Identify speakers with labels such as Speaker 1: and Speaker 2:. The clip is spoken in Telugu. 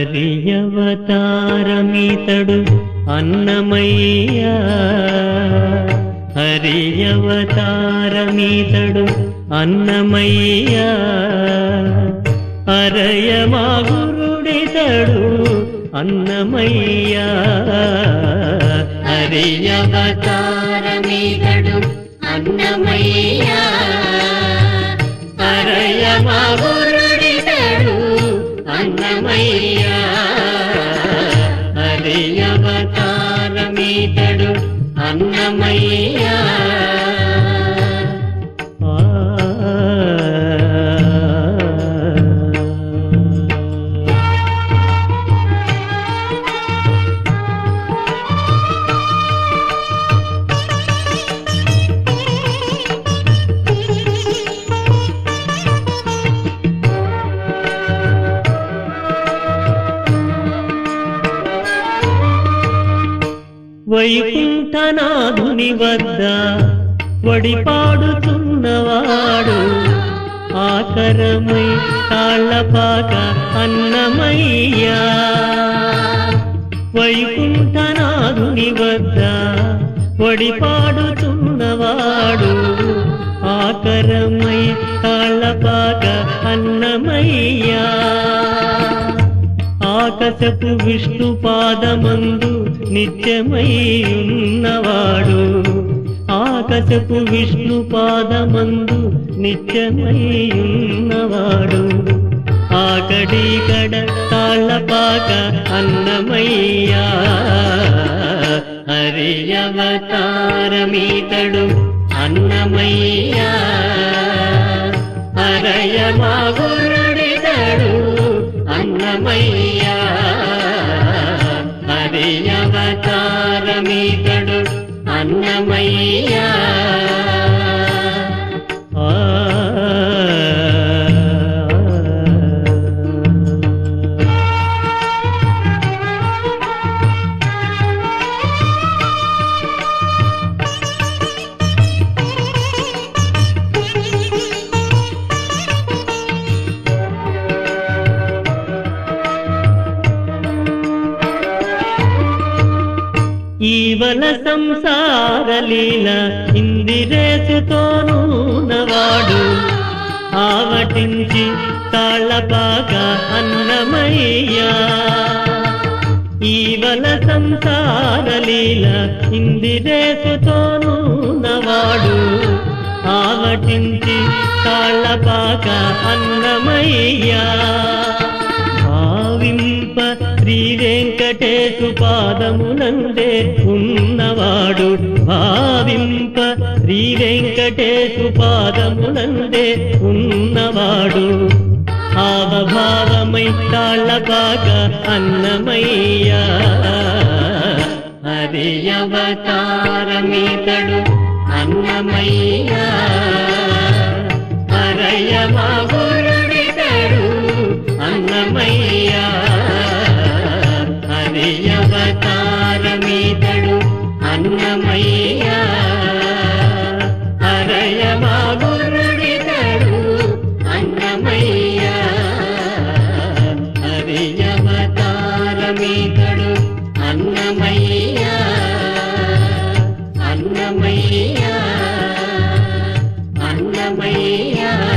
Speaker 1: హరియవతారమితడు అన్నమయ్య హరియవతారమితడు అన్నమయ్య అరయ మా గురుడితడు అన్నమయ్య హరియవతారమితడు
Speaker 2: అన్నమయ్య అరయ మా గురుడితడు అన్నమయ్య
Speaker 1: హరియవతారమితడు
Speaker 2: అన్నమయ్య
Speaker 1: వైకుంఠనాథుని వద్ద వడిపాడుతున్నవాడు ఆకరమై తాళ్ళపాక అన్నమయ్యా వైకుంఠనాథుని వద్ద వడిపాడుతున్నవాడు ఆకరమై తాళ్ళపాక అన్నమయ్యా ఆకాశపు విష్ణు పాదమందు నిత్యమై ఉన్నవాడు ఆకాశపు విష్ణు పాదమందు నిత్యమై ఉన్నవాడు ఆకడికడ తాళ్ళపాక అన్నమయ్యా హరియవతారమీతడు అన్నమయ్యా హరయ మా గురుడితడు అన్నమయ్యా హరియవతారమీతడు అన్నమయ్యా ఆ ఈవల సంసార లీల ఇందిరేసుతోనూ నవాడు ఆవటించి తాళ్ళపాక అన్నమయ్యా ఈవల సంసార లీల ఇందిరేసుతోనూ నవాడు ఆవటించి తాళ్ళపాక అన్నమయ్యా భావింప శ్రీ వెంకటేశు పాదమునందే ఉన్నవాడు భావింప శ్రీ వెంకటేశు పాదమునందే ఉన్నవాడు ఆవభావమై తాళ్ళపాక అన్నమయ్యా హరియవతారమితడు అన్నమయ్యా హరయ మా గురుడితడు అన్నమయ్యా హరియవతారమితడు అన్నమయ్యా హరయ మా గురుడితడు అన్నమయ్యా హరియవతారమితడు అన్నమయ్యా అన్నమయ్యా అన్నమయ్యా